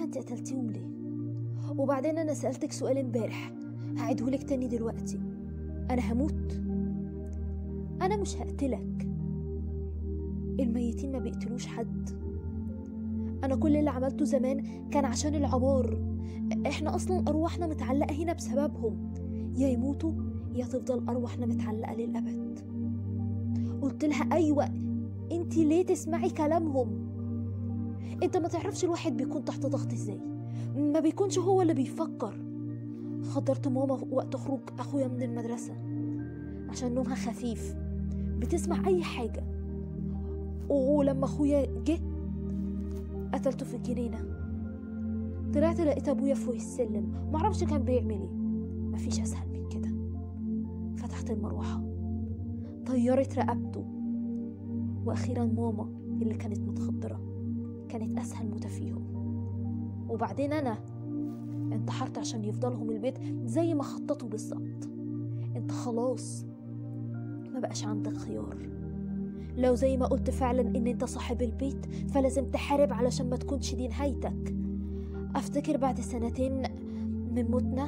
انت قتلتيهم ليه وبعدين انا سالتك سؤال امبارح هعيدهولك تاني دلوقتي انا هموت انا مش هقتلك الميتين ما بيقتلوش حد انا كل اللي عملته زمان كان عشان العمار احنا اصلا ارواحنا متعلقه هنا بسببهم يا يموتوا يا تفضل ارواحنا متعلقه للابد قلت لها ايوه انت ليه تسمعي كلامهم انت ما تعرفش الواحد بيكون تحت ضغط ازاي ما بيكونش هو اللي بيفكر خدرت ماما وقت خروج اخويا من المدرسه عشان نومها خفيف بتسمع اي حاجه ولما اخويا جه قتلته في الجنينه طلعت لقيت ابويا فوق السلم معرفش كان بيعمل ايه مفيش اسهل من كده فتحت المروحه طيرت رقبته واخيرا ماما اللي كانت متخدره كانت اسهل موتة فيهم وبعدين انا انتحرت عشان يفضلهم البيت زي ما خططوا بالظبط انت خلاص ما بقاش عندك خيار لو زي ما قلت فعلا ان انت صاحب البيت فلازم تحارب علشان ما تكونش دي نهايتك افتكر بعد سنتين من موتنا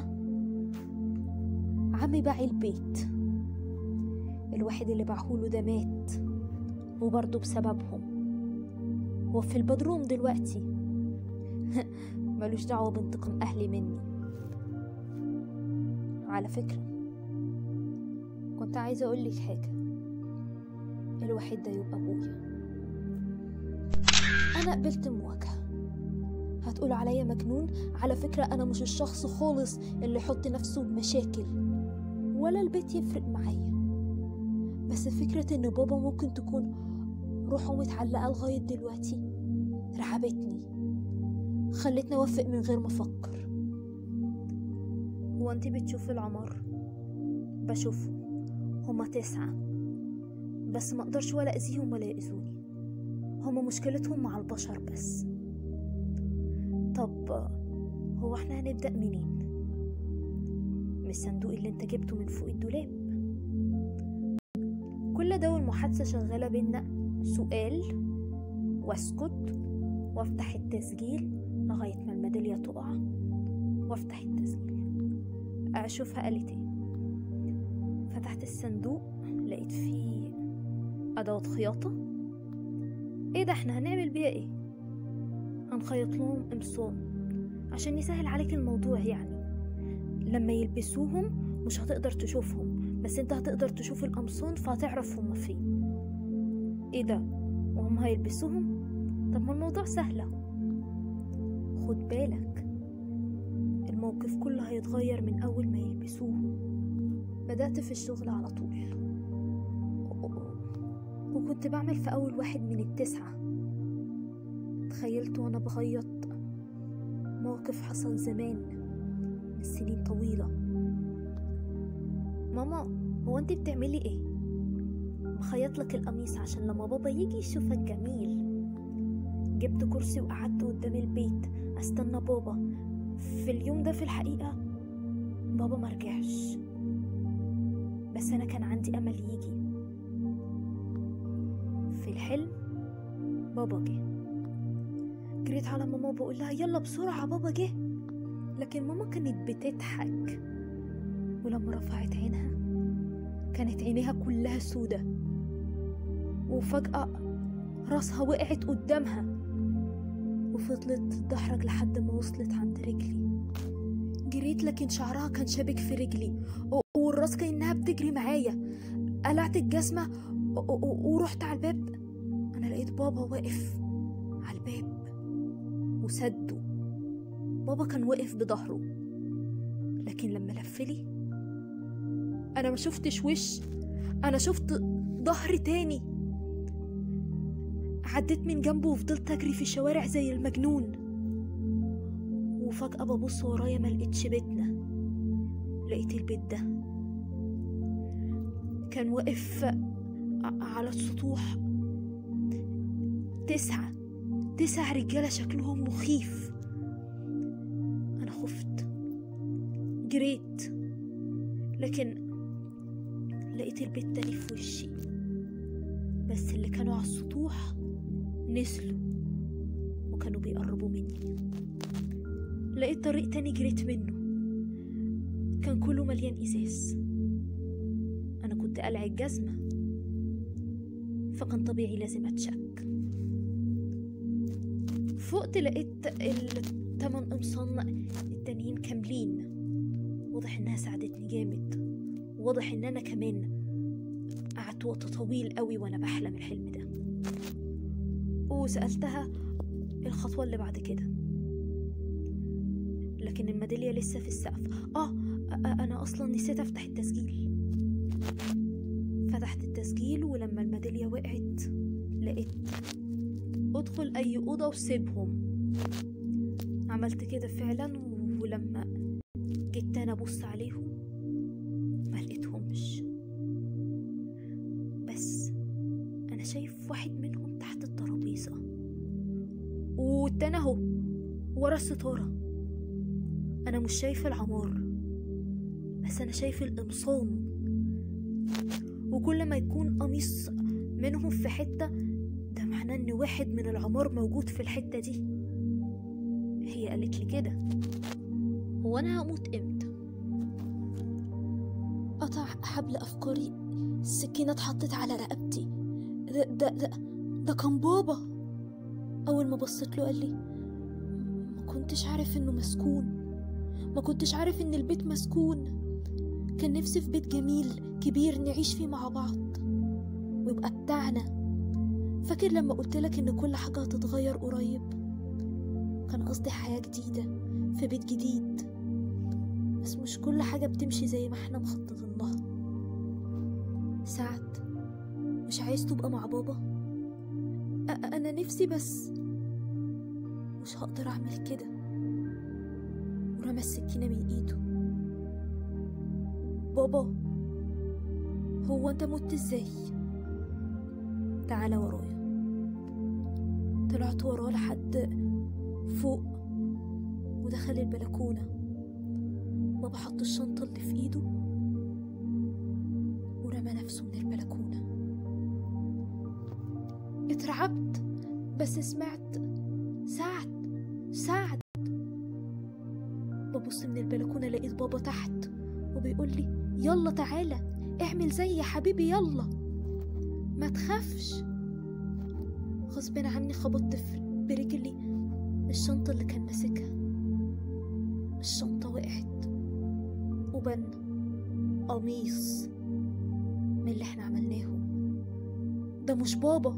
عمي باع البيت الواحد اللي باعهوله ده مات وبرضه بسببهم هو في البدروم دلوقتي ملوش دعوة بانتقام أهلي مني على فكرة كنت عايزة أقولك حاجة الوحيد ده يبقى أبويا أنا قبلت المواجهة هتقول عليا مجنون على فكرة أنا مش الشخص خالص اللي يحط نفسه بمشاكل ولا البيت يفرق معايا بس فكرة إن بابا ممكن تكون روحه متعلقة لغاية دلوقتي رعبتني خلتني أوافق من غير ما أفكر هو أنت بتشوفي العمار بشوفهم هما تسعة بس ما أقدرش ولا أذيهم ولا يأذوني هما مشكلتهم مع البشر بس طب هو احنا هنبدأ منين؟ من الصندوق اللي انت جبته من فوق الدولاب كل ده والمحادثة شغالة بينا سؤال واسكت وافتح التسجيل لغاية ما الميدالية تقع وافتح التسجيل اشوفها قالت ايه فتحت الصندوق لقيت فيه ادوات خياطة ايه ده احنا هنعمل بيها ايه هنخيط لهم قمصان عشان يسهل عليك الموضوع يعني لما يلبسوهم مش هتقدر تشوفهم بس انت هتقدر تشوف القمصان فهتعرف هما فين ايه ده وهم هيلبسوهم طب ما الموضوع سهلة خد بالك الموقف كله هيتغير من أول ما يلبسوهم بدأت في الشغل على طول وكنت بعمل في أول واحد من التسعة تخيلت وأنا بخيط موقف حصل زمان من سنين طويلة ماما هو انت بتعملي ايه؟ بخيط لك القميص عشان لما بابا يجي يشوفك جميل جبت كرسي وقعدت قدام البيت استنى بابا في اليوم ده في الحقيقة بابا مرجعش بس انا كان عندي امل يجي في الحلم بابا جه جريت على ماما وبقول لها يلا بسرعة بابا جه لكن ماما كانت بتضحك ولما رفعت عينها كانت عينيها كلها سودة وفجأة راسها وقعت قدامها وفضلت تدحرج لحد ما وصلت عند رجلي جريت لكن شعرها كان شابك في رجلي والراس كأنها بتجري معايا قلعت الجزمة ورحت على الباب أنا لقيت بابا واقف على الباب وسده بابا كان واقف بظهره لكن لما لفلي انا ما شفتش وش انا شفت ظهر تاني عديت من جنبه وفضلت اجري في الشوارع زي المجنون وفجأة ببص ورايا ما لقيتش بيتنا لقيت البيت ده كان واقف على السطوح تسعة تسع رجالة شكلهم مخيف أنا خفت جريت لكن لقيت البيت تاني في وشي بس اللي كانوا على السطوح نزلوا وكانوا بيقربوا مني لقيت طريق تاني جريت منه كان كله مليان إزاز أنا كنت قلع الجزمة فكان طبيعي لازم أتشك فقت لقيت التمن قمصان التانيين كاملين واضح إنها ساعدتني جامد واضح إن أنا كمان قعدت وقت طويل قوي وأنا بحلم الحلم ده وسألتها الخطوة اللي بعد كده لكن الميدالية لسه في السقف آه أنا أصلا نسيت أفتح التسجيل فتحت التسجيل ولما الميدالية وقعت لقيت ادخل أي أوضة وسيبهم عملت كده فعلا ولما جيت أنا أبص عليهم ما لقيتهمش بس أنا شايف واحد منهم تحت الترابيزة والتاني أهو ورا الستارة أنا مش شايف العمار بس أنا شايف القمصان وكل ما يكون قميص منهم في حتة ده معناه إن واحد من العمار موجود في الحتة دي هي قالت لي كده هو أنا هموت إمتى؟ قطع حبل أفكاري السكينة اتحطت على رقبتي ده ده ده, ده كان بابا أول ما بصيت له قال لي ما كنتش عارف إنه مسكون ما كنتش عارف إن البيت مسكون كان نفسي في بيت جميل كبير نعيش فيه مع بعض ويبقى بتاعنا فاكر لما قلت لك إن كل حاجة هتتغير قريب كان قصدي حياة جديدة في بيت جديد بس مش كل حاجة بتمشي زي ما احنا مخططين لها سعد مش عايز تبقى مع بابا أ- أنا نفسي بس مش هقدر أعمل كده ورمى السكينة من إيده بابا هو أنت مت إزاي؟ تعالى ورايا طلعت وراه لحد فوق ودخل البلكونة بابا حط الشنطة اللي في إيده ورمى نفسه من البلكونة اترعبت بس سمعت سعد سعد ببص من البلكونة لقيت بابا تحت وبيقول لي يلا تعالى اعمل زي يا حبيبي يلا ما تخافش غصب عني خبطت في برجلي الشنطة اللي كان ماسكها الشنطة وقعت وبن قميص من اللي احنا عملناه ده مش بابا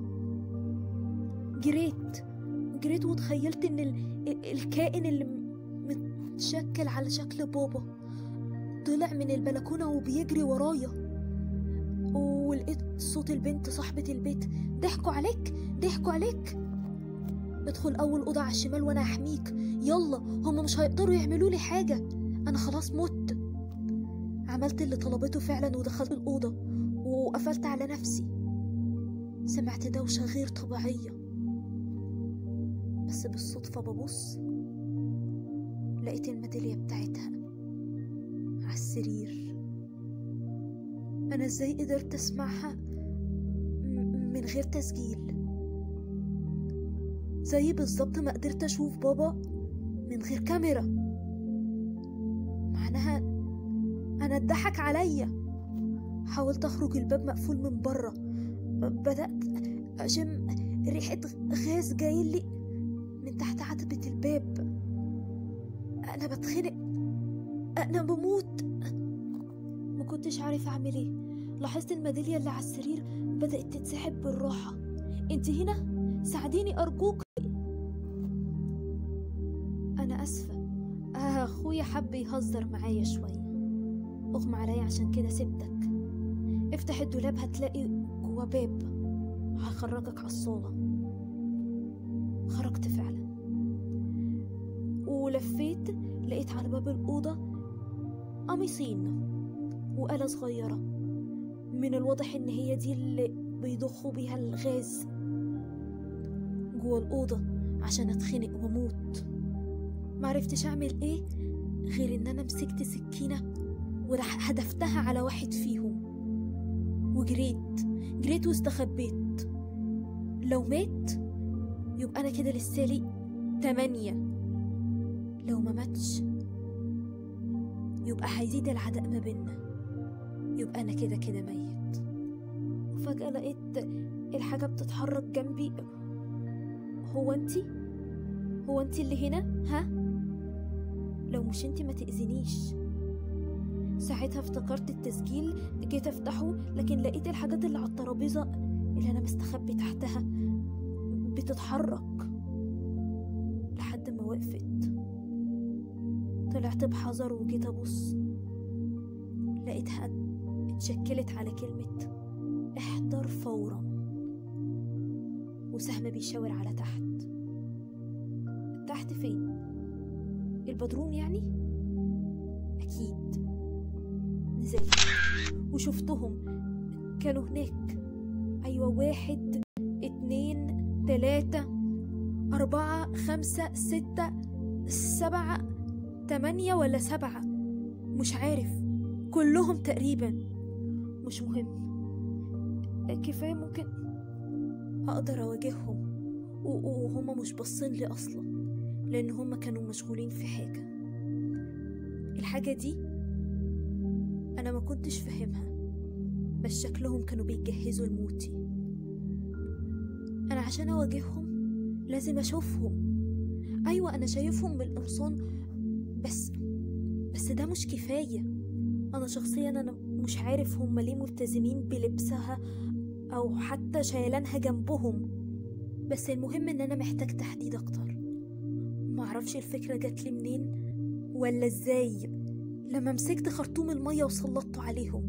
جريت جريت وتخيلت ان ال... الكائن اللي متشكل على شكل بابا طلع من البلكونة وبيجري ورايا ولقيت صوت البنت صاحبة البيت ضحكوا عليك ضحكوا عليك ادخل أول أوضة على الشمال وأنا أحميك يلا هما مش هيقدروا يعملوا لي حاجة أنا خلاص مت عملت اللي طلبته فعلا ودخلت الأوضة وقفلت على نفسي سمعت دوشة غير طبيعية بس بالصدفة ببص لقيت الميدالية بتاعتها على السرير أنا إزاي قدرت أسمعها من غير تسجيل زي بالظبط ما قدرت أشوف بابا من غير كاميرا معناها أنا اتضحك عليا حاولت أخرج الباب مقفول من بره بدأت أشم ريحة غاز جايلي من تحت عتبة الباب أنا بتخنق أنا بموت ما كنتش عارف أعمل إيه لاحظت الميدالية اللي على السرير بدأت تتسحب بالراحة انت هنا ساعديني أرجوك أنا أسفة آه أخويا حب يهزر معايا شوية أغمى عليا عشان كده سبتك افتح الدولاب هتلاقي جوا باب هخرجك على الصالة خرجت فعلا ولفيت لقيت على باب الأوضة قميصين وآلة صغيرة من الواضح إن هي دي اللي بيضخوا بيها الغاز جوا الأوضة عشان أتخنق وأموت معرفتش أعمل إيه غير إن أنا مسكت سكينة وهدفتها على واحد فيهم وجريت جريت واستخبيت لو مات يبقى أنا كده لسالي تمانية لو ما ماتش يبقى هيزيد العداء ما بينا يبقى انا كده كده ميت وفجأة لقيت الحاجة بتتحرك جنبي هو انتي هو انتي اللي هنا ها لو مش انتي ما تأذينيش ساعتها افتكرت التسجيل جيت افتحه لكن لقيت الحاجات اللي على الترابيزة اللي انا مستخبي تحتها بتتحرك لحد ما وقفت طلعت بحذر وجيت ابص لقيتها اتشكلت على كلمة احضر فورا وسهم بيشاور على تحت تحت فين البدروم يعني اكيد نزلت وشفتهم كانوا هناك ايوه واحد اتنين تلاتة أربعة خمسة ستة سبعة تمانية ولا سبعة مش عارف كلهم تقريبا مش مهم كفاية ممكن أقدر أواجههم وهما مش باصين لي أصلا لأن هما كانوا مشغولين في حاجة الحاجة دي أنا ما كنتش فاهمها بس شكلهم كانوا بيجهزوا لموتي أنا عشان أواجههم لازم أشوفهم أيوة أنا شايفهم بالقمصان بس بس ده مش كفاية أنا شخصيا أنا مش عارف هم ليه ملتزمين بلبسها أو حتى شايلانها جنبهم بس المهم إن أنا محتاج تحديد أكتر معرفش الفكرة جاتلي منين ولا إزاي لما مسكت خرطوم المية وسلطته عليهم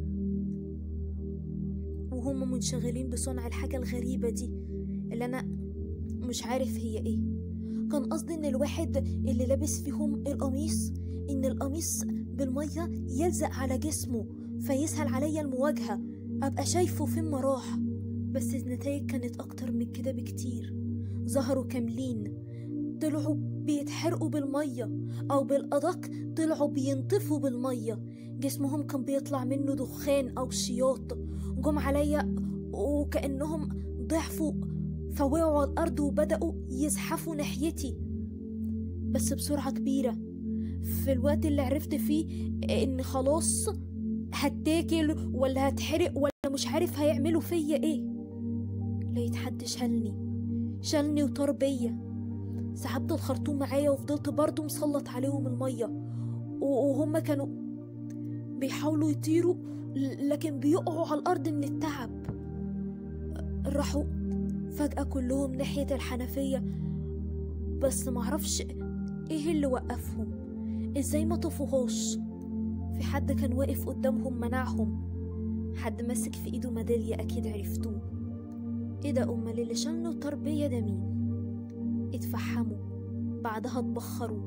وهم منشغلين بصنع الحاجة الغريبة دي اللي أنا مش عارف هي إيه كان قصدي إن الواحد اللي لابس فيهم القميص إن القميص بالمية يلزق على جسمه فيسهل عليا المواجهة أبقى شايفه فين ما راح بس النتائج كانت أكتر من كده بكتير ظهروا كاملين طلعوا بيتحرقوا بالمية أو بالأدق طلعوا بينطفوا بالمية جسمهم كان بيطلع منه دخان أو شياط جم عليا وكأنهم ضعفوا فوقعوا على الأرض وبدأوا يزحفوا ناحيتي بس بسرعة كبيرة في الوقت اللي عرفت فيه إن خلاص هتاكل ولا هتحرق ولا مش عارف هيعملوا فيا إيه لقيت حد شالني شالني وطار بيا سحبت الخرطوم معايا وفضلت برضه مسلط عليهم المية وهم كانوا بيحاولوا يطيروا لكن بيقعوا على الأرض من التعب راحوا فجأة كلهم ناحية الحنفية بس معرفش ايه اللي وقفهم ازاي ما طفوهاش في حد كان واقف قدامهم منعهم حد ماسك في ايده ميدالية اكيد عرفتوه ايه ده امال اللي شالنا التربية ده مين اتفحموا بعدها اتبخروا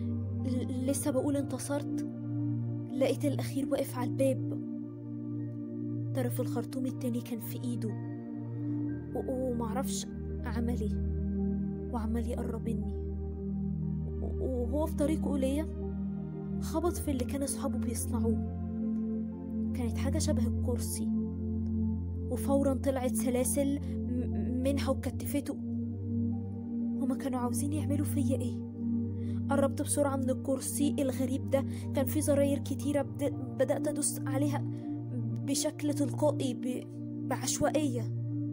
لسه بقول انتصرت لقيت الاخير واقف على الباب طرف الخرطوم التاني كان في ايده ومعرفش عمل ايه وعمال يقرب مني وهو في طريقه ليا خبط في اللي كان اصحابه بيصنعوه كانت حاجة شبه الكرسي وفورا طلعت سلاسل منها وكتفته هما كانوا عاوزين يعملوا فيا ايه قربت بسرعة من الكرسي الغريب ده كان فيه زراير كتيرة بدأت أدوس عليها بشكل تلقائي ب... بعشوائية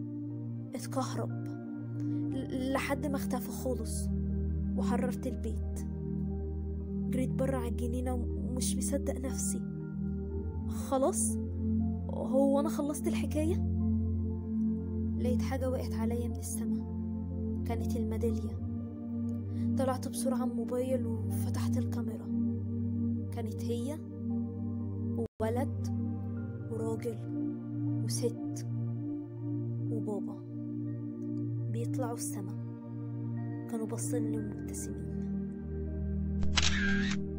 اتكهرب لحد ما اختفى خالص وحررت البيت جريت برا على الجنينة ومش مصدق نفسي خلاص هو أنا خلصت الحكاية لقيت حاجة وقعت عليا من السما كانت الميدالية طلعت بسرعة الموبايل وفتحت الكاميرا كانت هي وولد وراجل وست وبابا بيطلعوا السما كانوا باصين لي ومبتسمين